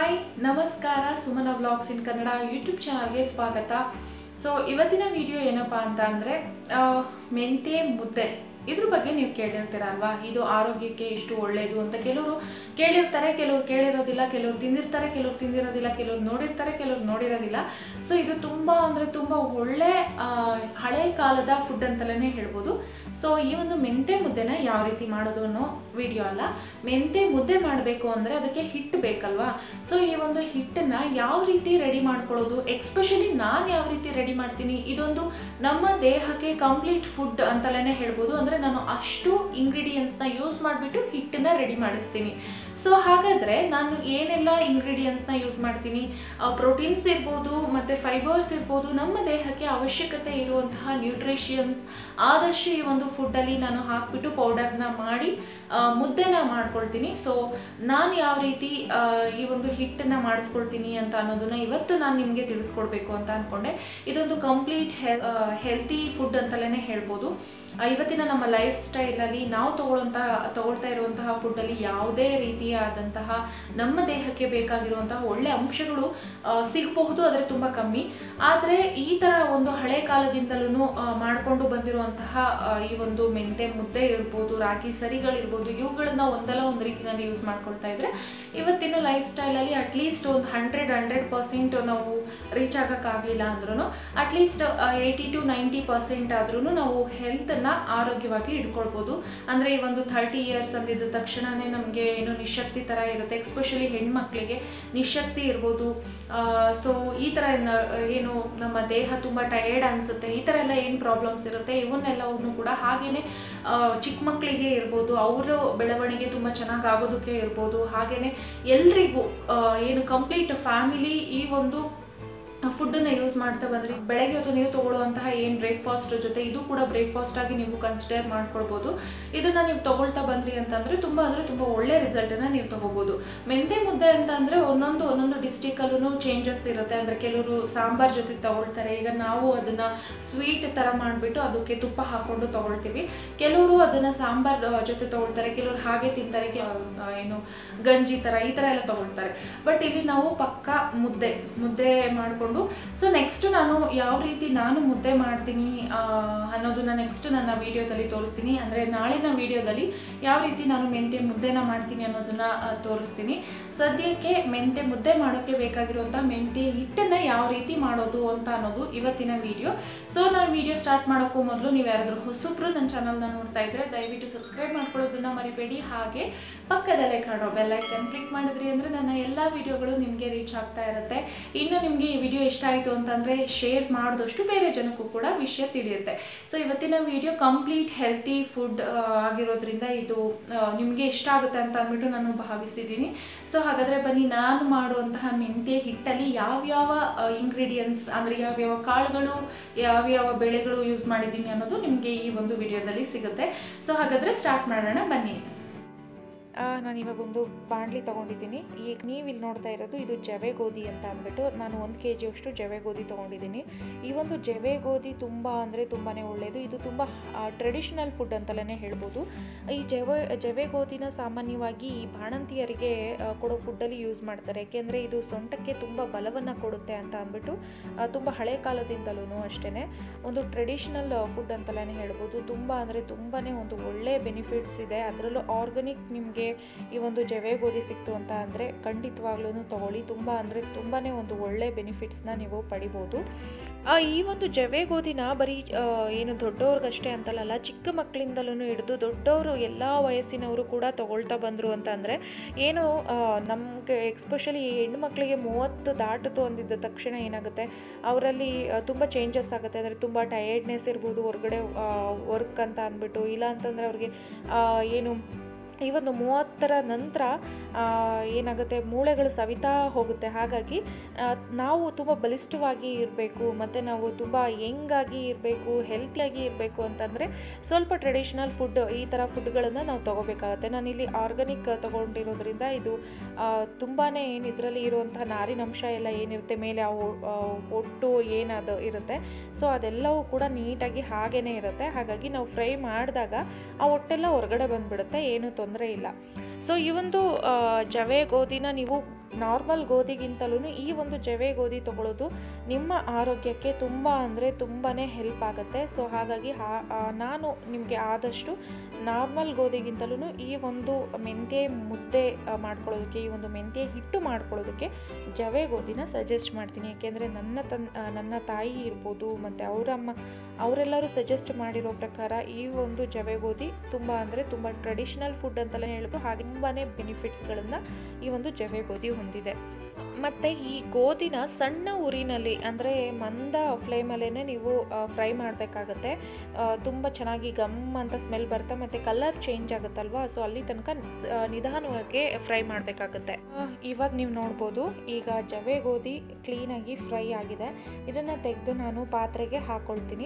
hi ನಮಸ್ಕಾರ Sumana vlogs in Kannada YouTube ಚಾನಲ್ಗೆ ಸ್ವಾಗತ ಸೊ ಇವತ್ತಿನ ವಿಡಿಯೋ ಏನಪ್ಪ ಅಂತ ಅಂದರೆ ಮೆಂತ್ಯ ಮುದ್ದೆ ಇದ್ರ ಬಗ್ಗೆ ನೀವು ಕೇಳಿರ್ತೀರ ಅಲ್ವಾ ಇದು ಆರೋಗ್ಯಕ್ಕೆ ಎಷ್ಟು ಒಳ್ಳೆಯದು ಅಂತ ಕೆಲವರು ಕೇಳಿರ್ತಾರೆ ಕೆಲವರು ಕೇಳಿರೋದಿಲ್ಲ ಕೆಲವರು ತಿಂದಿರ್ತಾರೆ ಕೆಲವರು ತಿಂದಿರೋದಿಲ್ಲ ಕೆಲವರು ನೋಡಿರ್ತಾರೆ ಕೆಲವರು ನೋಡಿರೋದಿಲ್ಲ ಸೊ ಇದು ತುಂಬ ಅಂದರೆ ತುಂಬ ಒಳ್ಳೆ ಆ, ಹಳೆ ಕಾಲದ ಫುಡ್ ಅಂತಲೇ ಹೇಳ್ಬೋದು ಸೊ ಈ ಒಂದು ಮೆಂತೆ ಮುದ್ದೆನ ಯಾವ ರೀತಿ ಮಾಡೋದು ಅನ್ನೋ ವಿಡಿಯೋ ಅಲ್ಲ ಮೆಂತೆ ಮುದ್ದೆ ಮಾಡಬೇಕು ಅಂದರೆ ಅದಕ್ಕೆ ಹಿಟ್ಟು ಬೇಕಲ್ವಾ ಸೊ ಈ ಒಂದು ಹಿಟ್ಟನ್ನು ಯಾವ ರೀತಿ ರೆಡಿ ಮಾಡ್ಕೊಳ್ಳೋದು ಎಕ್ಸ್ಪೆಷಲಿ ನಾನು ಯಾವ ರೀತಿ ರೆಡಿ ಮಾಡ್ತೀನಿ ಇದೊಂದು ನಮ್ಮ ದೇಹಕ್ಕೆ ಕಂಪ್ಲೀಟ್ ಫುಡ್ ಅಂತಲೇ ಹೇಳ್ಬೋದು ಅಂದರೆ ನಾನು ಅಷ್ಟು ಇಂಗ್ರೀಡಿಯೆಂಟ್ಸ್ನ ಯೂಸ್ ಮಾಡಿಬಿಟ್ಟು ಹಿಟ್ಟನ್ನ ರೆಡಿ ಮಾಡಿಸ್ತೀನಿ ಸೊ ಹಾಗಾದರೆ ನಾನು ಏನೆಲ್ಲ ಇಂಗ್ರೀಡಿಯೆಂಟ್ಸ್ನ ಯೂಸ್ ಮಾಡ್ತೀನಿ ಪ್ರೋಟೀನ್ಸ್ ಇರ್ಬೋದು ಮತ್ತು ಫೈಬರ್ಸ್ ಇರ್ಬೋದು ನಮ್ಮ ದೇಹಕ್ಕೆ ಅವಶ್ಯಕತೆ ಇರುವಂತಹ ನ್ಯೂಟ್ರಿಷಿಯನ್ಸ್ ಆದಷ್ಟು ಈ ಒಂದು ಫುಡ್ಡಲ್ಲಿ ನಾನು ಹಾಕ್ಬಿಟ್ಟು ಪೌಡರ್ನ ಮಾಡಿ ಆ, ಮುದ್ದೆನ ಮಾಡ್ಕೊಳ್ತೀನಿ ಸೊ ನಾನು ಯಾವ ರೀತಿ ಆ, ಈ ಒಂದು ಹಿಟ್ಟನ್ನು ಮಾಡಿಸ್ಕೊಳ್ತೀನಿ ಅಂತ ಅನ್ನೋದನ್ನ ಇವತ್ತು ನಾನು ನಿಮಗೆ ತಿಳಿಸ್ಕೊಡ್ಬೇಕು ಅಂತ ಅಂದ್ಕೊಂಡೆ ಇದೊಂದು ಕಂಪ್ಲೀಟ್ ಹೆಲ್ ಹೆಲ್ತಿ ಫುಡ್ ಅಂತಲೇ ಹೇಳ್ಬೋದು ಆ, ಇವತ್ತಿನ ನಮ್ಮ ಲೈಫ್ ಸ್ಟೈಲಲ್ಲಿ ನಾವು ತಗೊಳ್ಳೋಂತಹ ತಗೊಳ್ತಾ ಇರುವಂತಹ ಫುಡ್ಡಲ್ಲಿ ಯಾವುದೇ ರೀತಿಯಾದಂತಹ ನಮ್ಮ ದೇಹಕ್ಕೆ ಬೇಕಾಗಿರುವಂತಹ ಒಳ್ಳೆ ಅಂಶಗಳು ಆ, ಸಿಗಬಹುದು ಆದರೆ ತುಂಬ ಕಮ್ಮಿ ಆದರೆ ಈ ಥರ ಒಂದು ಹಳೆ ಕಾಲದಿಂದಲೂ ಮಾಡಿಕೊಂಡು ಬಂದಿರುವಂತಹ ಆ, ಈ ಒಂದು ಮೆಂತೆ ಮುದ್ದೆ ಇರ್ಬೋದು ರಾಗಿ ಸರಿಗಳಿರ್ಬೋದು ಇವುಗಳನ್ನ ಒಂದಲ್ಲ ಒಂದು ರೀತಿಯಲ್ಲಿ ಯೂಸ್ ಮಾಡ್ಕೊಳ್ತಾ ಇದ್ರೆ ಇವತ್ತಿನ ಲೈಫ್ ಸ್ಟೈಲಲ್ಲಿ ಅಟ್ಲೀಸ್ಟ್ ಒಂದು ಹಂಡ್ರೆಡ್ ಹಂಡ್ರೆಡ್ ಪರ್ಸೆಂಟ್ ನಾವು ರೀಚ್ ಆಗೋಕ್ಕಾಗಲಿಲ್ಲ ಅಂದ್ರೂ at least eighty to ninety percent ಆದ್ರೂ ನಾವು ಹೆಲ್ತನ್ನು ಆರೋಗ್ಯವಾಗಿ ಇಟ್ಕೊಳ್ಬೋದು ಅಂದರೆ ಈ ಒಂದು ಥರ್ಟಿ ಇಯರ್ಸ್ ಅಂದಿದ್ದ ತಕ್ಷಣವೇ ನಮಗೆ ಏನೋ ನಿಶಕ್ತಿ ಥರ ಇರುತ್ತೆ ಎಕ್ಸ್ಪೆಷಲಿ ಹೆಣ್ಮಕ್ಳಿಗೆ ನಿಶಕ್ತಿ ಇರ್ಬೋದು ಸೊ ಈ ಥರ ನ- ಏನು ನಮ್ಮ ದೇಹ ತುಂಬ ಟಯರ್ಡ್ ಅನಿಸುತ್ತೆ ಈ ಥರ ಎಲ್ಲ ಏನು ಪ್ರಾಬ್ಲಮ್ಸ್ ಇರುತ್ತೆ ಇವನ್ನೆಲ್ಲವನ್ನು ಕೂಡ ಹಾಗೆಯೇ ಚಿಕ್ಕ ಮಕ್ಕಳಿಗೆ ಇರ್ಬೋದು ಅವರ ಬೆಳವಣಿಗೆ ತುಂಬ ಚೆನ್ನಾಗಿ ಆಗೋದಕ್ಕೆ ಇರ್ಬೋದು ಹಾಗೆಯೇ ಎಲ್ರಿಗೂ ಆ, ಏನು ಕಂಪ್ಲೀಟ್ ಫ್ಯಾಮಿಲಿ ಈ ಒಂದು ಫುಡ್ಡನ್ನು ಯೂಸ್ ಮಾಡ್ತಾ ಬಂದ್ರಿ ಬೆಳಗ್ಗೆ ಹೊತ್ತು ನೀವು ತೊಗೊಳ್ಳುವಂತಹ ಏನು ಬ್ರೇಕ್ಫಾಸ್ಟ್ ಜೊತೆ ಇದು ಕೂಡ ಬ್ರೇಕ್ಫಾಸ್ಟ್ ಆಗಿ ನೀವು ಕನ್ಸಿಡರ್ ಮಾಡ್ಕೊಳ್ಬೋದು ಇದನ್ನು ನೀವು ತೊಗೊಳ್ತಾ ಬಂದ್ರಿ ಅಂತಂದರೆ ತುಂಬ ಅಂದರೆ ತುಂಬ ಒಳ್ಳೆ ರಿಸಲ್ಟನ್ನು ನೀವು ತೊಗೋಬೋದು ಮೆಂತೆ ಮುದ್ದೆ ಅಂತ ಅಂದರೆ ಒಂದೊಂದು ಒಂದೊಂದು ಡಿಸ್ಟಿಕಲ್ಲೂ ಚೇಂಜಸ್ ಇರುತ್ತೆ ಅಂದರೆ ಕೆಲವರು ಸಾಂಬಾರ್ ಜೊತೆ ತಗೊಳ್ತಾರೆ ಈಗ ನಾವು ಅದನ್ನು ಸ್ವೀಟ್ ಥರ ಮಾಡಿಬಿಟ್ಟು ಅದಕ್ಕೆ ತುಪ್ಪ ಹಾಕ್ಕೊಂಡು ತೊಗೊಳ್ತೀವಿ ಕೆಲವರು ಅದನ್ನು ಸಾಂಬಾರ್ ಆ, ಜೊತೆ ತೊಗೊಳ್ತಾರೆ ಕೆಲವರು ಹಾಗೆ ತಿಂತಾರೆ ಕೆ- ಆ, ಏನು ಗಂಜಿ ಥರ ಈ ಥರ ಎಲ್ಲ ತೊಗೊಳ್ತಾರೆ ಬಟ್ ಇಲ್ಲಿ ನಾವು ಪಕ್ಕ ಮುದ್ದೆ ಮುದ್ದೆ ಮಾಡಿಕೊಂಡು ಸೊ ನೆಕ್ಸ್ಟ್ ನಾನು ಯಾವ ರೀತಿ ನಾನು ಮುದ್ದೆ ಮಾಡ್ತೀನಿ ಆ, ಅನ್ನೋದನ್ನ ನೆಕ್ಸ್ಟ್ ನನ್ನ ವಿಡಿಯೋದಲ್ಲಿ ತೋರಿಸ್ತೀನಿ ಅಂದರೆ ನಾಳಿನ ವಿಡಿಯೋದಲ್ಲಿ ಯಾವ ರೀತಿ ನಾನು ಮೆಂತ್ಯ ಮುದ್ದೆನ ಮಾಡ್ತೀನಿ ಅನ್ನೋದನ್ನ ಆ, ತೋರಿಸ್ತೀನಿ ಸದ್ಯಕ್ಕೆ ಮೆಂತ್ಯ ಮುದ್ದೆ ಮಾಡೋಕ್ಕೆ ಬೇಕಾಗಿರುವಂಥ ಮೆಂತ್ಯ ಹಿಟ್ಟನ್ನು ಯಾವ ರೀತಿ ಮಾಡೋದು ಅಂತ ಅನ್ನೋದು ಇವತ್ತಿನ ವಿಡಿಯೋ ಸೊ ನಾನು ವಿಡಿಯೋ ಸ್ಟಾರ್ಟ್ ಮಾಡೋಕ್ಕೂ ಮೊದಲು ನೀವು ಯಾರಾದರೂ ಹೊಸಬ್ರು ನನ್ನ ಚಾನಲ್ನ ನೋಡ್ತಾ ಇದ್ದರೆ ದಯವಿಟ್ಟು ಸಬ್ಸ್ಕ್ರೈಬ್ ಮಾಡ್ಕೊಳ್ಳೋದನ್ನ ಮರಿಬೇಡಿ ಹಾಗೆ ಪಕ್ಕದಲ್ಲೇ ಕಾಣೋ ಬೆಲ್ಲೈಕನ್ ಕ್ಲಿಕ್ ಮಾಡಿದ್ರಿ ಅಂದರೆ ನನ್ನ ಎಲ್ಲ ವಿಡಿಯೋಗಳು ನಿಮಗೆ ರೀಚ್ ಆಗ್ತಾ ಇರುತ್ತೆ ಇನ್ನು ನಿಮಗೆ ಈ ವಿಡಿಯೋ ಇಷ್ಟ ಆಯಿತು ಅಂತಂದರೆ ಶೇರ್ ಮಾಡಿದಷ್ಟು ಬೇರೆ ಜನಕ್ಕೂ ಕೂಡ ವಿಷಯ ತಿಳಿಯುತ್ತೆ ಸೊ ಇವತ್ತಿನ ವಿಡಿಯೋ ಕಂಪ್ಲೀಟ್ ಹೆಲ್ತಿ ಫುಡ್ ಆಗಿರೋದ್ರಿಂದ ಇದು ನಿಮಗೆ ಇಷ್ಟ ಆಗುತ್ತೆ ಅಂತ ಅಂದ್ಬಿಟ್ಟು ನಾನು ಭಾವಿಸಿದ್ದೀನಿ ಸೊ ಹಾಗಾದರೆ ಬನ್ನಿ ನಾನು ಮಾಡುವಂತಹ ಮೆಂತ್ಯ ಹಿಟ್ಟಲ್ಲಿ ಯಾವ್ಯಾವ ಇಂಗ್ರೀಡಿಯೆಂಟ್ಸ್ ಅಂದರೆ ಯಾವ್ಯಾವ ಕಾಳುಗಳು ಯಾವ್ಯಾವ ಬೆಳೆಗಳು ಯೂಸ್ ಮಾಡಿದ್ದೀನಿ ಅನ್ನೋದು ನಿಮಗೆ ಈ ಒಂದು ವಿಡಿಯೋದಲ್ಲಿ ಸಿಗುತ್ತೆ ಸೊ ಹಾಗಾದರೆ ಸ್ಟಾರ್ಟ್ ಮಾಡೋಣ ಬನ್ನಿ ನಾನು ಇವಾಗ ಒಂದು ಬಾಣಲಿ ತೊಗೊಂಡಿದ್ದೀನಿ ಈಗ ನೀವು ಇಲ್ಲಿ ನೋಡ್ತಾ ಇರೋದು ಇದು ಜವೆ ಗೋಧಿ ಅಂತ ಅಂದ್ಬಿಟ್ಟು ನಾನು ಒಂದು ಕೆ ಜಿಯಷ್ಟು ಜವೆ ಗೋಧಿ ತೊಗೊಂಡಿದ್ದೀನಿ ಈ ಒಂದು ಜವೆ ಗೋಧಿ ತುಂಬ ಅಂದರೆ ತುಂಬಾ ಒಳ್ಳೆಯದು ಇದು ತುಂಬ ಟ್ರೆಡಿಷನಲ್ ಫುಡ್ ಅಂತಲೇ ಹೇಳ್ಬೋದು ಈ ಜವೆ ಜವೆ ಗೋಧಿನ ಸಾಮಾನ್ಯವಾಗಿ ಈ ಬಾಣಂತಿಯರಿಗೆ ಆ, ಕೊಡೋ ಫುಡ್ಡಲ್ಲಿ ಯೂಸ್ ಮಾಡ್ತಾರೆ ಏಕೆಂದರೆ ಇದು ಸೊಂಟಕ್ಕೆ ತುಂಬ ಬಲವನ್ನು ಕೊಡುತ್ತೆ ಅಂತ ಅಂದ್ಬಿಟ್ಟು ಆ, ತುಂಬ ಹಳೆ ಕಾಲದಿಂದಲೂ ಅಷ್ಟೇ ಒಂದು ಟ್ರೆಡಿಷನಲ್ ಫುಡ್ ಅಂತಲೇ ಹೇಳ್ಬೋದು ತುಂಬ ಅಂದರೆ ತುಂಬಾ ಒಂದು ಒಳ್ಳೆ ಬೆನಿಫಿಟ್ಸ್ ಇದೆ ಅದರಲ್ಲೂ ಆರ್ಗಾನಿಕ್ ನಿಮಗೆ ಈ ಒಂದು ಜವೆ ಗೋಧಿ ಸಿಕ್ತು ಅಂತ ಅಂದರೆ ಖಂಡಿತವಾಗ್ಲೂ ತಗೊಳ್ಳಿ ತುಂಬ ಅಂದರೆ ತುಂಬಾ ಒಂದು ಒಳ್ಳೆ ಬೆನಿಫಿಟ್ಸ್ನ ನೀವು ಪಡಿಬೋದು ಆ, ಈ ಒಂದು ಜವೆ ಗೋಧಿನ ಬರೀ ಆ, ಏನು ದೊಡ್ಡವ್ರಿಗಷ್ಟೇ ಅಂತಲ್ಲ ಚಿಕ್ಕ ಮಕ್ಕಳಿಂದಲೂ ಹಿಡಿದು ದೊಡ್ಡವರು ಎಲ್ಲ ವಯಸ್ಸಿನವರು ಕೂಡ ತಗೊಳ್ತಾ ಬಂದರು ಅಂತ ಅಂದರೆ ಏನು ನಮಗೆ ಎಕ್ಸ್ಪೆಷಲಿ ಹೆಣ್ಣು ಮಕ್ಕಳಿಗೆ ಮೂವತ್ತು ದಾಟಿತು ಅಂದಿದ್ದ ತಕ್ಷಣ ಏನಾಗುತ್ತೆ ಅವರಲ್ಲಿ ತುಂಬ ಚೇಂಜಸ್ ಆಗುತ್ತೆ ಅಂದರೆ ತುಂಬ ಟಯರ್ಡ್ನೆಸ್ ಇರ್ಬೋದು ಹೊರಗಡೆ ವರ್ಕ್ ಅಂತ ಅಂದ್ಬಿಟ್ಟು ಇಲ್ಲ ಅಂತಂದರೆ ಅವ್ರಿಗೆ ಆ, ಏನು ಈ ಒಂದು ಮೂವತ್ತರ ನಂತರ ಆ, ಏನಾಗುತ್ತೆ ಮೂಳೆಗಳು ಸವಿತಾ ಹೋಗುತ್ತೆ ಹಾಗಾಗಿ ಆ, ನಾವು ತುಂಬ ಬಲಿಷ್ಠವಾಗಿ ಇರಬೇಕು ಮತ್ತು ನಾವು ತುಂಬ ಯಂಗಾಗಿ ಇರಬೇಕು ಹೆಲ್ತಿಯಾಗಿ ಇರಬೇಕು ಅಂತಂದರೆ ಸ್ವಲ್ಪ ಟ್ರೆಡಿಷ್ನಲ್ ಫುಡ್ ಈ ಥರ ಫುಡ್ಗಳನ್ನು ನಾವು ತೊಗೋಬೇಕಾಗತ್ತೆ ನಾನಿಲ್ಲಿ ಆರ್ಗಾನಿಕ್ ತೊಗೊಂಡಿರೋದ್ರಿಂದ ಇದು ತುಂಬಾ ಏನು ಇದರಲ್ಲಿ ಇರುವಂತಹ ನಾರಿನಂಶ ಎಲ್ಲ ಏನಿರುತ್ತೆ ಮೇಲೆ ಆ ಒ- ಆ ಒಟ್ಟು ಏನದು ಇರುತ್ತೆ ಸೊ ಅದೆಲ್ಲವೂ ಕೂಡ ನೀಟಾಗಿ ಹಾಗೇ ಇರುತ್ತೆ ಹಾಗಾಗಿ ನಾವು ಫ್ರೈ ಮಾಡಿದಾಗ ಆ ಹೊಟ್ಟೆಲ್ಲ ಹೊರಗಡೆ ಬಂದ್ಬಿಡುತ್ತೆ ಏನೂ ತೊಂದರೆ ಇಲ್ಲ ಸೊ ಈ ಒಂದು ಆ, ಜವೆ ಗೋಧಿನ ನೀವು ನಾರ್ಮಲ್ ಗೋಧಿಗಿಂತಲೂ ಈ ಒಂದು ಜವೆ ಗೋಧಿ ತಗೊಳ್ಳೋದು ನಿಮ್ಮ ಆರೋಗ್ಯಕ್ಕೆ ತುಂಬ ಅಂದರೆ ತುಂಬಾ ಹೆಲ್ಪ್ ಆಗುತ್ತೆ ಸೊ ಹಾಗಾಗಿ ಹಾ- ಆ, ನಾನು ನಿಮಗೆ ಆದಷ್ಟು ನಾರ್ಮಲ್ ಗೋಧಿಗಿಂತಲೂ ಈ ಒಂದು ಮೆಂತ್ಯ ಮುದ್ದೆ ಆ, ಮಾಡ್ಕೊಳ್ಳೋದಕ್ಕೆ ಈ ಒಂದು ಮೆಂತ್ಯ ಹಿಟ್ಟು ಮಾಡ್ಕೊಳ್ಳೋದಕ್ಕೆ ಜವೆ ಗೋಧಿನ ಸಜೆಸ್ಟ್ ಮಾಡ್ತೀನಿ ಯಾಕೆಂದರೆ ನನ್ನ ತನ್ ಆ, ನನ್ನ ತಾಯಿ ಇರ್ಬೋದು ಮತ್ತು ಅವರಮ್ಮ ಅವರೆಲ್ಲರೂ ಸಜೆಸ್ಟ್ ಮಾಡಿರೋ ಪ್ರಕಾರ ಈ ಒಂದು ಜವೆ ಗೋಧಿ ತುಂಬ ಅಂದರೆ ತುಂಬ ಟ್ರೆಡಿಷ್ನಲ್ ಫುಡ್ ಅಂತಲೇ ಹೇಳ್ಬೋದು ಹಾಗೆ ತುಂಬಾ ಬೆನಿಫಿಟ್ಸ್ಗಳನ್ನು ಈ ಒಂದು ಜವೆ ಗೋಧಿ ಹೊಂದಿದೆ ಮತ್ತು ಈ ಗೋಧಿನ ಸಣ್ಣ ಉರಿನಲ್ಲಿ ಅಂದರೆ ಮಂದ ಫ್ಲೇಮಲ್ಲೇ ನೀವು ಫ್ರೈ ಮಾಡಬೇಕಾಗತ್ತೆ ತುಂಬ ಚೆನ್ನಾಗಿ ಗಮ್ ಅಂತ ಸ್ಮೆಲ್ ಬರುತ್ತೆ ಮತ್ತು ಕಲರ್ ಚೇಂಜ್ ಆಗುತ್ತಲ್ವಾ ಸೊ ಅಲ್ಲಿ ತನಕ ಸ- ಆ, ನಿಧಾನವಾಗಿ ಫ್ರೈ ಮಾಡಬೇಕಾಗುತ್ತೆ ಇವಾಗ ನೀವು ನೋಡ್ಬೋದು ಈಗ ಜವೆ ಗೋಧಿ ಕ್ಲೀನಾಗಿ ಫ್ರೈ ಆಗಿದೆ ಇದನ್ನು ತೆಗೆದು ನಾನು ಪಾತ್ರೆಗೆ ಹಾಕ್ಕೊಳ್ತೀನಿ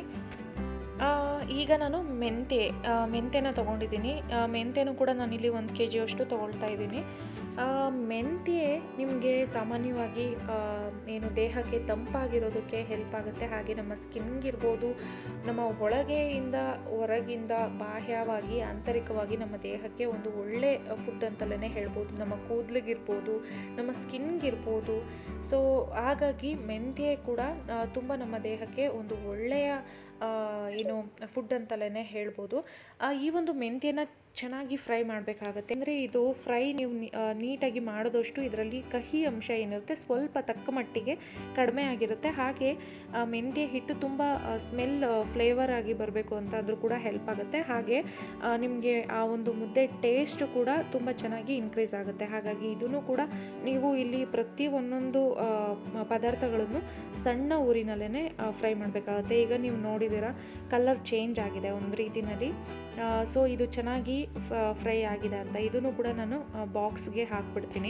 ಆ, ಈಗ ನಾನು ಮೆಂತೆ ಆ, ಮೆಂತೆನ ತೊಗೊಂಡಿದ್ದೀನಿ ಆ, ಮೆಂತೆನೂ ಕೂಡ ನಾನಿಲ್ಲಿ ಒಂದು ಕೆ ಜಿಯಷ್ಟು ತೊಗೊಳ್ತಾ ಇದ್ದೀನಿ ಆ, ಮೆಂತ್ಯೆ ನಿಮಗೆ ಸಾಮಾನ್ಯವಾಗಿ ಆ, ಏನು ದೇಹಕ್ಕೆ ತಂಪಾಗಿರೋದಕ್ಕೆ ಹೆಲ್ಪ್ ಆಗುತ್ತೆ ಹಾಗೆ ನಮ್ಮ ಸ್ಕಿನ್ಗಿರ್ಬೋದು ನಮ್ಮ ಒಳಗೆಯಿಂದ ಹೊರಗಿಂದ ಬಾಹ್ಯವಾಗಿ ಆಂತರಿಕವಾಗಿ ನಮ್ಮ ದೇಹಕ್ಕೆ ಒಂದು ಒಳ್ಳೆ ಫುಡ್ ಅಂತಲೇ ಹೇಳ್ಬೋದು ನಮ್ಮ ಕೂದಲಿಗಿರ್ಬೋದು ನಮ್ಮ ಸ್ಕಿನ್ಗಿರ್ಬೋದು ಸೊ ಹಾಗಾಗಿ ಮೆಂತ್ಯೆ ಕೂಡ ತುಂಬ ನಮ್ಮ ದೇಹಕ್ಕೆ ಒಂದು ಒಳ್ಳೆಯ ಆ, ಏನು ಫುಡ್ ಅಂತಲೇ ಹೇಳ್ಬೋದು ಆ, ಈ ಒಂದು ಮೆಂತ್ಯನ ಚೆನ್ನಾಗಿ ಫ್ರೈ ಮಾಡಬೇಕಾಗತ್ತೆ ಅಂದರೆ ಇದು ಫ್ರೈ ನೀವು ನೀ- ಆ, ನೀಟಾಗಿ ಮಾಡೋದಷ್ಟು ಇದರಲ್ಲಿ ಕಹಿ ಅಂಶ ಏನಿರುತ್ತೆ ಸ್ವಲ್ಪ ತಕ್ಕ ಮಟ್ಟಿಗೆ ಕಡಿಮೆ ಆಗಿರುತ್ತೆ ಹಾಗೆ ಆ, ಮೆಂತ್ಯ ಹಿಟ್ಟು ತುಂಬ ಸ್ಮೆಲ್ ಫ್ಲೇವರ್ ಆಗಿ ಬರಬೇಕು ಅಂತ ಅಂದರೂ ಕೂಡ ಹೆಲ್ಪ್ ಆಗುತ್ತೆ ಹಾಗೆ ನಿಮಗೆ ಆ ಒಂದು ಮುದ್ದೆ ಟೇಸ್ಟ್ ಕೂಡ ತುಂಬ ಚೆನ್ನಾಗಿ ಇನ್ಕ್ರೀಸ್ ಆಗುತ್ತೆ ಹಾಗಾಗಿ ಇದನ್ನು ಕೂಡ ನೀವು ಇಲ್ಲಿ ಪ್ರತಿ ಒಂದೊಂದು ಆ, ಮ- ಪದಾರ್ಥಗಳನ್ನು ಸಣ್ಣ ಊರಿನಲ್ಲೇ ಫ್ರೈ ಮಾಡಬೇಕಾಗುತ್ತೆ ಈಗ ನೀವು ನೋಡಿದ್ದೀರಾ ಕಲರ್ ಚೇಂಜ್ ಆಗಿದೆ ಒಂದು ರೀತಿನಲ್ಲಿ ಸೊ ಇದು ಚೆನ್ನಾಗಿ ಫ್ರೈ ಆಗಿದೆ ಅಂತ ಇದನ್ನು ಕೂಡ ನಾನು ಬಾಕ್ಸ್ಗೆ ಹಾಕ್ಬಿಡ್ತೀನಿ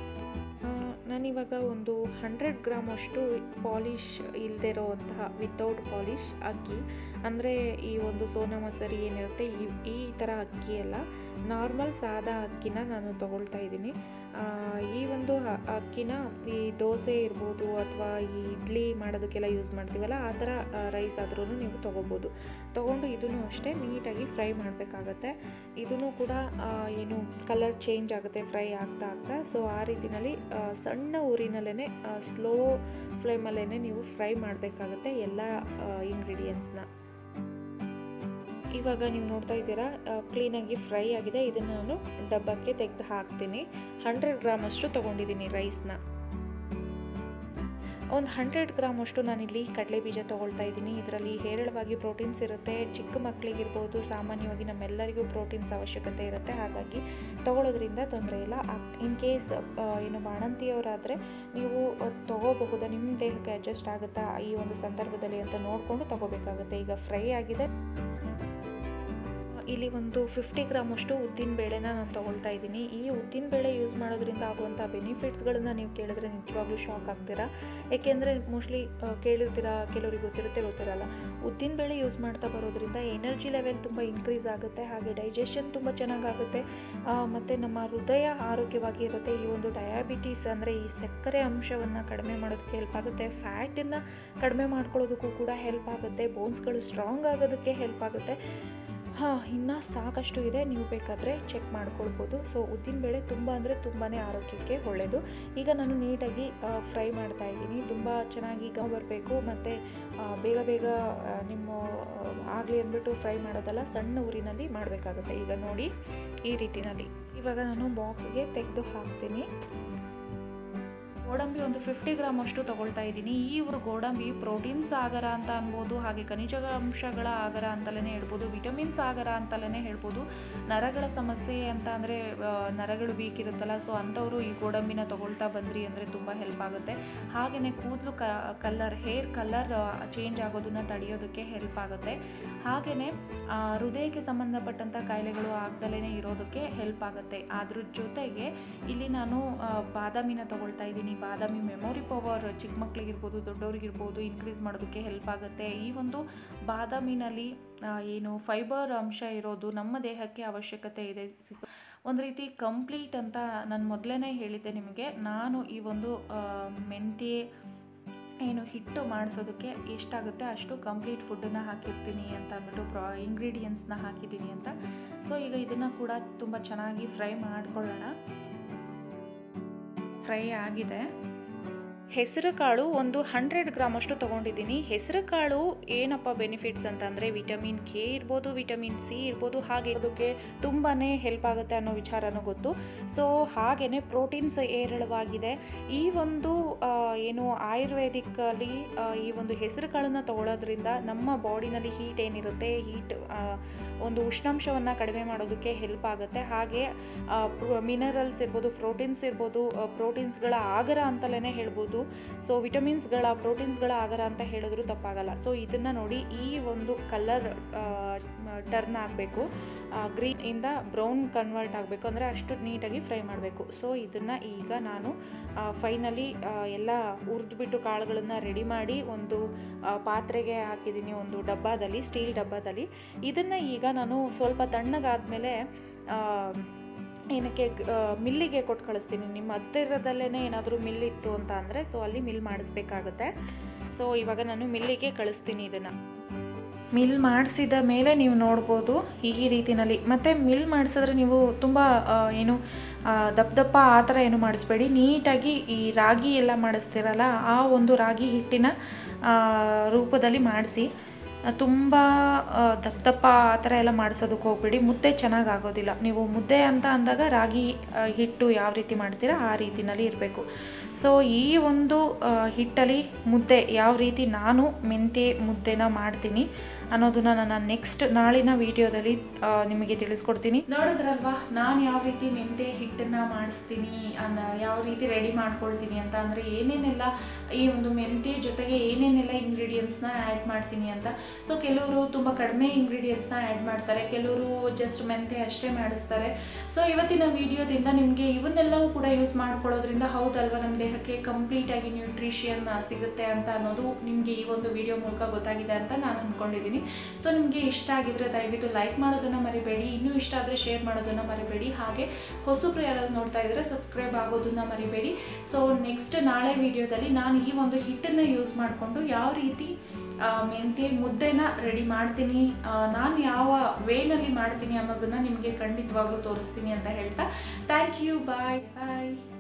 ಆ, ನಾನಿವಾಗ ಒಂದು ಹಂಡ್ರೆಡ್ ಗ್ರಾಮ್ ಅಷ್ಟು ಪಾಲಿಶ್ ಇಲ್ಲದೆ ಇರೋವಂತಹ ವಿತೌಟ್ ಪಾಲಿಶ್ ಅಕ್ಕಿ ಅಂದರೆ ಈ ಒಂದು ಸೋನಾ ಮಸರಿ ಏನಿರುತ್ತೆ ಈ ಈ ಥರ ಅಕ್ಕಿ ಎಲ್ಲ ನಾರ್ಮಲ್ ಸಾದಾ ಅಕ್ಕಿನ ನಾನು ತಗೊಳ್ತಾ ಇದ್ದೀನಿ ಆ, ಈ ಒಂದು ಅ- ಅಕ್ಕಿನ ಈ ದೋಸೆ ಇರ್ಬೋದು ಅಥವಾ ಈ ಇಡ್ಲಿ ಮಾಡೋದಕ್ಕೆಲ್ಲ ಯೂಸ್ ಮಾಡ್ತೀವಲ್ಲ ಆ ಥರ ರೈಸ್ ಆದ್ರೂ ನೀವು ತೊಗೋಬೋದು ತೊಗೊಂಡು ಇದನ್ನು ಅಷ್ಟೇ ನೀಟಾಗಿ ಫ್ರೈ ಮಾಡಬೇಕಾಗತ್ತೆ ಇದನ್ನು ಕೂಡ ಆ, ಏನು ಕಲರ್ ಚೇಂಜ್ ಆಗುತ್ತೆ ಫ್ರೈ ಆಗ್ತಾ ಆಗ್ತಾ ಸೊ ಆ ರೀತಿನಲ್ಲಿ ಆ, ಸಣ್ಣ ಊರಿನಲ್ಲೇ ಸ್ಲೋ ಫ್ಲೇಮಲ್ಲೇ ನೀವು ಫ್ರೈ ಮಾಡಬೇಕಾಗತ್ತೆ ಎಲ್ಲ ಇಂಗ್ರೀಡಿಯೆಂಟ್ಸ್ನ ಇವಾಗ ನೀವು ನೋಡ್ತಾ ಇದ್ದೀರಾ ಕ್ಲೀನಾಗಿ ಫ್ರೈ ಆಗಿದೆ ಇದನ್ನು ನಾನು ಡಬ್ಬಕ್ಕೆ ತೆಗೆದು ಹಾಕ್ತೀನಿ ಹಂಡ್ರೆಡ್ ಗ್ರಾಮ್ ಅಷ್ಟು ತೊಗೊಂಡಿದ್ದೀನಿ ರೈಸ್ನ ಒಂದು ಹಂಡ್ರೆಡ್ ಗ್ರಾಮ್ ಅಷ್ಟು ನಾನಿಲ್ಲಿ ಕಡಲೆ ಬೀಜ ತೊಗೊಳ್ತಾ ಇದ್ದೀನಿ ಇದರಲ್ಲಿ ಹೇರಳವಾಗಿ ಪ್ರೋಟೀನ್ಸ್ ಇರುತ್ತೆ ಚಿಕ್ಕ ಮಕ್ಕಳಿಗಿರ್ಬೋದು ಸಾಮಾನ್ಯವಾಗಿ ನಮ್ಮೆಲ್ಲರಿಗೂ ಪ್ರೋಟೀನ್ಸ್ ಅವಶ್ಯಕತೆ ಇರುತ್ತೆ ಹಾಗಾಗಿ ತೊಗೊಳೋದ್ರಿಂದ ತೊಂದರೆ ಇಲ್ಲ ಇನ್ ಕೇಸ್ ಏನು ಬಾಣಂತಿಯವರಾದರೆ ನೀವು ಅದ್ ತಗೋಬಹುದಾ ನಿಮ್ಮ ದೇಹಕ್ಕೆ ಅಡ್ಜಸ್ಟ್ ಆಗುತ್ತಾ ಈ ಒಂದು ಸಂದರ್ಭದಲ್ಲಿ ಅಂತ ನೋಡಿಕೊಂಡು ತಗೋಬೇಕಾಗುತ್ತೆ ಈಗ ಫ್ರೈ ಆಗಿದೆ ಇಲ್ಲಿ ಒಂದು ಫಿಫ್ಟಿ ಗ್ರಾಮ್ ಅಷ್ಟು ಉದ್ದಿನ ಬೇಳೆನ ನಾನು ತೊಗೊಳ್ತಾ ಇದ್ದೀನಿ ಈ ಉದ್ದಿನ ಬೇಳೆ ಯೂಸ್ ಮಾಡೋದ್ರಿಂದ ಆಗುವಂಥ ಬೆನಿಫಿಟ್ಸ್ಗಳನ್ನ ನೀವು ಕೇಳಿದ್ರೆ ನಿಜವಾಗ್ಲೂ ಶಾಕ್ ಆಗ್ತೀರಾ ಏಕೆಂದರೆ ಮೋಸ್ಟ್ಲಿ ಕೇಳಿರ್ತೀರಾ ಕೆಲವರಿಗೆ ಗೊತ್ತಿರುತ್ತೆ ಗೊತ್ತಿರಲ್ಲ ಉದ್ದಿನ ಬೇಳೆ ಯೂಸ್ ಮಾಡ್ತಾ ಬರೋದ್ರಿಂದ ಎನರ್ಜಿ ಲೆವೆಲ್ ತುಂಬ ಇನ್ಕ್ರೀಸ್ ಆಗುತ್ತೆ ಹಾಗೆ ಡೈಜೆಷನ್ ತುಂಬ ಚೆನ್ನಾಗಾಗುತ್ತೆ ಮತ್ತು ನಮ್ಮ ಹೃದಯ ಆರೋಗ್ಯವಾಗಿ ಇರುತ್ತೆ ಈ ಒಂದು ಡಯಾಬಿಟೀಸ್ ಅಂದರೆ ಈ ಸಕ್ಕರೆ ಅಂಶವನ್ನು ಕಡಿಮೆ ಮಾಡೋದಕ್ಕೆ ಹೆಲ್ಪ್ ಆಗುತ್ತೆ ಫ್ಯಾಟನ್ನು ಕಡಿಮೆ ಮಾಡ್ಕೊಳ್ಳೋದಕ್ಕೂ ಕೂಡ ಹೆಲ್ಪ್ ಆಗುತ್ತೆ ಬೋನ್ಸ್ಗಳು ಸ್ಟ್ರಾಂಗ್ ಆಗೋದಕ್ಕೆ ಹೆಲ್ಪ್ ಆಗುತ್ತೆ ಹಾಂ ಇನ್ನು ಸಾಕಷ್ಟು ಇದೆ ನೀವು ಬೇಕಾದರೆ ಚೆಕ್ ಮಾಡ್ಕೊಳ್ಬೋದು ಸೊ ಉದ್ದಿನಬೇಳೆ ತುಂಬ ಅಂದರೆ ತುಂಬಾ ಆರೋಗ್ಯಕ್ಕೆ ಒಳ್ಳೆಯದು ಈಗ ನಾನು ನೀಟಾಗಿ ಫ್ರೈ ಮಾಡ್ತಾ ಇದ್ದೀನಿ ತುಂಬ ಚೆನ್ನಾಗಿ ಗ ಬರಬೇಕು ಮತ್ತು ಬೇಗ ಬೇಗ ಆ, ನಿಮ್ಮ ಆಗಲಿ ಅಂದ್ಬಿಟ್ಟು ಫ್ರೈ ಮಾಡೋದಲ್ಲ ಸಣ್ಣ ಊರಿನಲ್ಲಿ ಮಾಡಬೇಕಾಗುತ್ತೆ ಈಗ ನೋಡಿ ಈ ರೀತಿನಲ್ಲಿ ಇವಾಗ ನಾನು ಬಾಕ್ಸ್ಗೆ ತೆಗೆದು ಹಾಕ್ತೀನಿ ಗೋಡಂಬಿ ಒಂದು ಫಿಫ್ಟಿ ಗ್ರಾಮ್ ಅಷ್ಟು ತಗೊಳ್ತಾ ಇದ್ದೀನಿ ಈ ಒಂದು ಗೋಡಂಬಿ ಪ್ರೋಟೀನ್ಸ್ ಆಗರ ಅಂತ ಅನ್ಬೋದು ಹಾಗೆ ಖನಿಜಾಂಶಗಳ ಆಗರ ಅಂತಲೇ ಹೇಳ್ಬೋದು ವಿಟಮಿನ್ಸ್ ಆಗರ ಅಂತಲೇ ಹೇಳ್ಬೋದು ನರಗಳ ಸಮಸ್ಯೆ ಅಂತ ಅಂದರೆ ನರಗಳು ವೀಕ್ ಇರುತ್ತಲ್ಲ ಸೊ ಅಂಥವರು ಈ ಗೋಡಂಬಿನ ತಗೊಳ್ತಾ ಬಂದ್ರಿ ಅಂದರೆ ತುಂಬ ಹೆಲ್ಪ್ ಆಗುತ್ತೆ ಹಾಗೆಯೇ ಕೂದಲು ಕ ಕಲರ್ ಹೇರ್ ಕಲರ್ ಚೇಂಜ್ ಆಗೋದನ್ನ ತಡೆಯೋದಕ್ಕೆ ಹೆಲ್ಪ್ ಆಗುತ್ತೆ ಹಾಗೆಯೇ ಹೃದಯಕ್ಕೆ ಸಂಬಂಧಪಟ್ಟಂಥ ಕಾಯಿಲೆಗಳು ಆಗ್ದಲೇ ಇರೋದಕ್ಕೆ ಹೆಲ್ಪ್ ಆಗುತ್ತೆ ಅದ್ರ ಜೊತೆಗೆ ಇಲ್ಲಿ ನಾನು ಆ, ಬಾದಾಮಿನ ತಗೊಳ್ತಾ ಇದ್ದೀನಿ ಬಾದಾಮಿ ಮೆಮೊರಿ ಪವರ್ ಚಿಕ್ಕ ಮಕ್ಕಳಿಗಿರ್ಬೋದು ದೊಡ್ಡವರಿಗಿರ್ಬೋದು ಇನ್ಕ್ರೀಸ್ ಮಾಡೋದಕ್ಕೆ ಹೆಲ್ಪ್ ಆಗುತ್ತೆ ಈ ಒಂದು ಬಾದಾಮಿನಲ್ಲಿ ಆ, ಏನು ಫೈಬರ್ ಅಂಶ ಇರೋದು ನಮ್ಮ ದೇಹಕ್ಕೆ ಅವಶ್ಯಕತೆ ಇದೆ ಸಿಕ್- ಒಂದು ರೀತಿ ಕಂಪ್ಲೀಟ್ ಅಂತ ನಾನು ಮೊದಲೇ ಹೇಳಿದ್ದೆ ನಿಮಗೆ ನಾನು ಈ ಒಂದು ಆ, ಮೆಂತ್ಯೆ ಏನು ಹಿಟ್ಟು ಮಾಡಿಸೋದಕ್ಕೆ ಎಷ್ಟಾಗುತ್ತೆ ಅಷ್ಟು ಕಂಪ್ಲೀಟ್ ಫುಡ್ಡನ್ನು ಹಾಕಿರ್ತೀನಿ ಅಂತ ಅಂದ್ಬಿಟ್ಟು ಪ್ರಾ ಇಂಗ್ರೀಡಿಯೆಂಟ್ಸ್ನ ಹಾಕಿದ್ದೀನಿ ಅಂತ ಸೊ ಈಗ ಇದನ್ನು ಕೂಡ ತುಂಬ ಚೆನ್ನಾಗಿ ಫ್ರೈ ಮಾಡ್ಕೊಳ್ಳೋಣ ಫ್ರೈ ಆಗಿದೆ ಹೆಸರು ಕಾಳು ಒಂದು ಹಂಡ್ರೆಡ್ ಗ್ರಾಮಷ್ಟು ತೊಗೊಂಡಿದ್ದೀನಿ ಹೆಸರು ಕಾಳು ಏನಪ್ಪ ಬೆನಿಫಿಟ್ಸ್ ಅಂತಂದರೆ ವಿಟಮಿನ್ ಕೆ ಇರ್ಬೋದು ವಿಟಮಿನ್ ಸಿ ಇರ್ಬೋದು ಹಾಗೆ ಅದಕ್ಕೆ ತುಂಬಾ ಹೆಲ್ಪ್ ಆಗುತ್ತೆ ಅನ್ನೋ ವಿಚಾರನೂ ಗೊತ್ತು ಸೊ ಹಾಗೆಯೇ ಪ್ರೋಟೀನ್ಸ್ ಏರಳವಾಗಿದೆ ಈ ಒಂದು ಆ, ಏನು ಆಯುರ್ವೇದಿಕ್ಕಲ್ಲಿ ಆ, ಈ ಒಂದು ಹೆಸರು ಕಾಳನ್ನು ತಗೊಳ್ಳೋದ್ರಿಂದ ನಮ್ಮ ಬಾಡಿನಲ್ಲಿ ಹೀಟ್ ಏನಿರುತ್ತೆ ಹೀಟ್ ಒಂದು ಉಷ್ಣಾಂಶವನ್ನು ಕಡಿಮೆ ಮಾಡೋದಕ್ಕೆ ಹೆಲ್ಪ್ ಆಗುತ್ತೆ ಹಾಗೆ ಮಿನರಲ್ಸ್ ಇರ್ಬೋದು ಪ್ರೋಟೀನ್ಸ್ ಇರ್ಬೋದು ಪ್ರೋಟೀನ್ಸ್ಗಳ ಆಗರ ಅಂತಲೇ ಹೇಳ್ಬೋದು ಸೊ ವಿಟಮಿನ್ಸ್ಗಳ ಪ್ರೋಟೀನ್ಸ್ಗಳ ಆಗರ ಅಂತ ಹೇಳಿದ್ರು ತಪ್ಪಾಗಲ್ಲ ಸೊ ಇದನ್ನು ನೋಡಿ ಈ ಒಂದು ಕಲರ್ ಟರ್ನ್ ಆಗಬೇಕು ಗ್ರೀನ್ ಇಂದ ಬ್ರೌನ್ ಕನ್ವರ್ಟ್ ಆಗಬೇಕು ಅಂದರೆ ಅಷ್ಟು ನೀಟಾಗಿ ಫ್ರೈ ಮಾಡಬೇಕು ಸೊ ಇದನ್ನು ಈಗ ನಾನು ಫೈನಲಿ ಎಲ್ಲ ಹುರಿದ್ಬಿಟ್ಟು ಕಾಳುಗಳನ್ನು ರೆಡಿ ಮಾಡಿ ಒಂದು ಆ, ಪಾತ್ರೆಗೆ ಹಾಕಿದ್ದೀನಿ ಒಂದು ಡಬ್ಬದಲ್ಲಿ ಸ್ಟೀಲ್ ಡಬ್ಬದಲ್ಲಿ ಇದನ್ನು ಈಗ ನಾನು ಸ್ವಲ್ಪ ತಣ್ಣಗಾದ್ಮೇಲೆ ಆ, ಏನಕ್ಕೆ ಆ, ಮಿಲ್ಲಿಗೆ ಕೊಟ್ಟು ಕಳಿಸ್ತೀನಿ ನಿಮ್ಮ ಹತ್ತಿರದಲ್ಲೇ ಏನಾದರೂ ಮಿಲ್ ಇತ್ತು ಅಂತ ಅಂದರೆ ಸೊ ಅಲ್ಲಿ ಮಿಲ್ ಮಾಡಿಸ್ಬೇಕಾಗುತ್ತೆ ಸೊ ಇವಾಗ ನಾನು ಮಿಲ್ಲಿಗೆ ಕಳಿಸ್ತೀನಿ ಇದನ್ನು ಮಿಲ್ ಮಾಡಿಸಿದ ಮೇಲೆ ನೀವು ನೋಡ್ಬೋದು ಈ ರೀತಿನಲ್ಲಿ ಮತ್ತು ಮಿಲ್ ಮಾಡಿಸಿದ್ರೆ ನೀವು ತುಂಬ ಆ, ಏನು ಆ, ದಪ್ಪ ದಪ್ಪ ಆ ಥರ ಏನು ಮಾಡಿಸ್ಬೇಡಿ ನೀಟಾಗಿ ಈ ರಾಗಿ ಎಲ್ಲ ಮಾಡಿಸ್ತೀರಲ್ಲ ಆ ಒಂದು ರಾಗಿ ಹಿಟ್ಟಿನ ಆ, ರೂಪದಲ್ಲಿ ಮಾಡಿಸಿ ತುಂಬ ಆ, ದಪ್ಪ ದಪ್ಪ ಆ ಥರ ಎಲ್ಲ ಮಾಡಿಸೋದಕ್ಕೆ ಹೋಗ್ಬೇಡಿ ಮುದ್ದೆ ಚೆನ್ನಾಗಿ ಆಗೋದಿಲ್ಲ ನೀವು ಮುದ್ದೆ ಅಂತ ಅಂದಾಗ ರಾಗಿ ಆ, ಹಿಟ್ಟು ಯಾವ ರೀತಿ ಮಾಡ್ತೀರಾ ಆ ರೀತಿನಲ್ಲಿ ಇರಬೇಕು ಸೊ ಈ ಒಂದು ಆ, ಹಿಟ್ಟಲ್ಲಿ ಮುದ್ದೆ ಯಾವ ರೀತಿ ನಾನು ಮೆಂತ್ಯ ಮುದ್ದೆನ ಮಾಡ್ತೀನಿ ಅನ್ನೋದನ್ನ ನನ್ನ ನೆಕ್ಸ್ಟ್ ನಾಳಿನ ವಿಡಿಯೋದಲ್ಲಿ ಆ, ನಿಮಗೆ ತಿಳಿಸ್ಕೊಡ್ತೀನಿ ನೋಡಿದ್ರಲ್ವಾ ನಾನು ಯಾವ ರೀತಿ ಮೆಂತ್ಯ ಹಿಟ್ಟನ್ನು ಮಾಡಿಸ್ತೀನಿ ಅನ್ನ ಯಾವ ರೀತಿ ರೆಡಿ ಮಾಡ್ಕೊಳ್ತೀನಿ ಅಂತ ಅಂದರೆ ಏನೇನೆಲ್ಲ ಈ ಒಂದು ಮೆಂತ್ಯ ಜೊತೆಗೆ ಏನೇನೆಲ್ಲ ಇಂಗ್ರೀಡಿಯೆಂಟ್ಸ್ನ ಆ್ಯಡ್ ಮಾಡ್ತೀನಿ ಅಂತ ಸೊ ಕೆಲವರು ತುಂಬ ಕಡಿಮೆ ಇಂಗ್ರೀಡಿಯೆಂಟ್ಸ್ನ ಆ್ಯಡ್ ಮಾಡ್ತಾರೆ ಕೆಲವರು ಜಸ್ಟ್ ಮೆಂತ್ಯ ಅಷ್ಟೇ ಮಾಡಿಸ್ತಾರೆ ಸೊ ಇವತ್ತಿನ ವಿಡಿಯೋದಿಂದ ನಿಮಗೆ ಇವನ್ನೆಲ್ಲವೂ ಕೂಡ ಯೂಸ್ ಮಾಡ್ಕೊಳ್ಳೋದ್ರಿಂದ ಹೌದಲ್ವಾ ನಮ್ಮ ದೇಹಕ್ಕೆ ಕಂಪ್ಲೀಟಾಗಿ ನ್ಯೂಟ್ರಿಷಿಯನ್ ಸಿಗುತ್ತೆ ಅಂತ ಅನ್ನೋದು ನಿಮಗೆ ಈ ಒಂದು ವಿಡಿಯೋ ಮೂಲಕ ಗೊತ್ತಾಗಿದೆ ಅಂತ ನಾನು ಅಂದ್ಕೊಂಡಿದ್ದೀನಿ ಸೊ ನಿಮಗೆ ಇಷ್ಟ ಆಗಿದ್ರೆ ದಯವಿಟ್ಟು ಲೈಕ್ ಮಾಡೋದನ್ನು ಮರಿಬೇಡಿ ಇನ್ನೂ ಇಷ್ಟ ಆದರೆ ಶೇರ್ ಮಾಡೋದನ್ನು ಮರಿಬೇಡಿ ಹಾಗೆ ಹೊಸಬ್ರು ಯಾರಾದ್ರು ನೋಡ್ತಾ ಇದ್ದರೆ ಸಬ್ಸ್ಕ್ರೈಬ್ ಆಗೋದನ್ನು ಮರಿಬೇಡಿ ಸೊ ನೆಕ್ಸ್ಟ್ ನಾಳೆ ವಿಡಿಯೋದಲ್ಲಿ ನಾನು ಈ ಒಂದು ಹಿಟ್ಟನ್ನು ಯೂಸ್ ಮಾಡಿಕೊಂಡು ಯಾವ ರೀತಿ ಆ, ಮೆಂತ್ಯ ಮುದ್ದೆನ ರೆಡಿ ಮಾಡ್ತೀನಿ ನಾನು ಯಾವ ವೇನಲ್ಲಿ ಮಾಡ್ತೀನಿ ಅನ್ನೋದನ್ನು ನಿಮಗೆ ಖಂಡಿತವಾಗ್ಲೂ ತೋರಿಸ್ತೀನಿ ಅಂತ ಹೇಳ್ತಾ ಥ್ಯಾಂಕ್ ಯು ಬಾಯ್ ಬಾಯ್